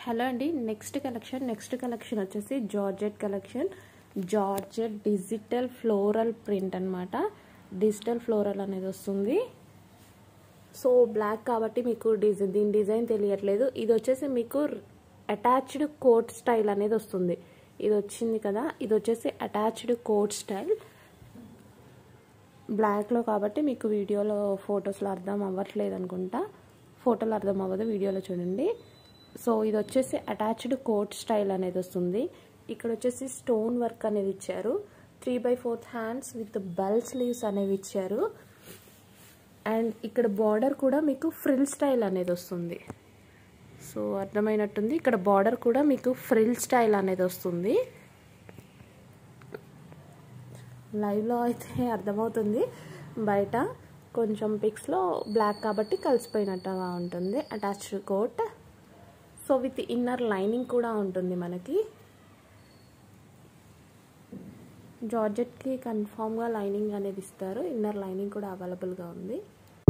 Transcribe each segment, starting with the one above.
hello అండి next collection next collection వచ్చేసి georgette collection georgette digital floral print అనమాట digital floral అనేది వస్తుంది సో బ్లాక్ కాబట్టి మీకు డిజైన్ దీని డిజైన్ తెలియట్లేదు ఇది వచ్చేసి మీకు అటాచ్డ్ కోట్ స్టైల్ అనేది వస్తుంది ఇది వచ్చింది కదా ఇది వచ్చేసి అటాచ్డ్ కోట్ స్టైల్ బ్లాక్లో కాబట్టి మీకు వీడియోలో ఫొటోస్లో అర్థం అవ్వట్లేదు అనుకుంటా ఫోటోలో అర్థం అవ్వదు వీడియోలో చూడండి సో ఇది వచ్చేసి అటాచ్డ్ కోట్ స్టైల్ అనేది వస్తుంది ఇక్కడ వచ్చేసి స్టోన్ వర్క్ అనేది ఇచ్చారు three by fourth hands with bell sleeves అనేవి ఇచ్చారు అండ్ ఇక్కడ బార్డర్ కూడా మీకు ఫ్రిల్ స్టైల్ అనేది వస్తుంది సో అర్థమైనట్టుంది ఇక్కడ బార్డర్ కూడా మీకు ఫ్రిల్ స్టైల్ అనేది వస్తుంది లైవ్లో అయితే అర్థమవుతుంది బయట కొంచెం పిక్స్లో బ్లాక్ కాబట్టి కలిసిపోయినట్టుగా ఉంటుంది attached coat so with inner lining కూడా ఉంటుంది మనకి జార్జెట్కి కన్ఫామ్గా లైనింగ్ అనేది ఇస్తారు ఇన్నర్ లైనింగ్ కూడా అవైలబుల్గా ఉంది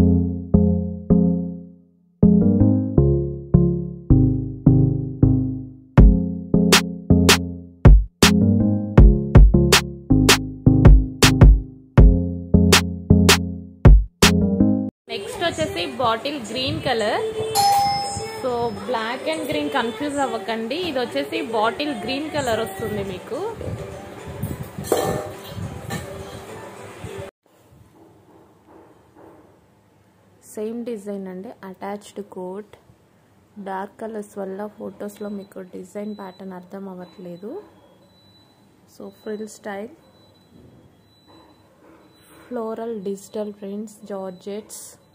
నెక్స్ట్ వచ్చేసి bottle green colour so black and green confuse అవ్వకండి ఇది వచ్చేసి బాటిల్ గ్రీన్ కలర్ వస్తుంది మీకు సేమ్ డిజైన్ అండి అటాచ్డ్ కోట్ డార్క్ కలర్స్ వల్ల ఫొటోస్లో మీకు డిజైన్ ప్యాటర్న్ అర్థం అవ్వట్లేదు so frill style floral digital prints georgettes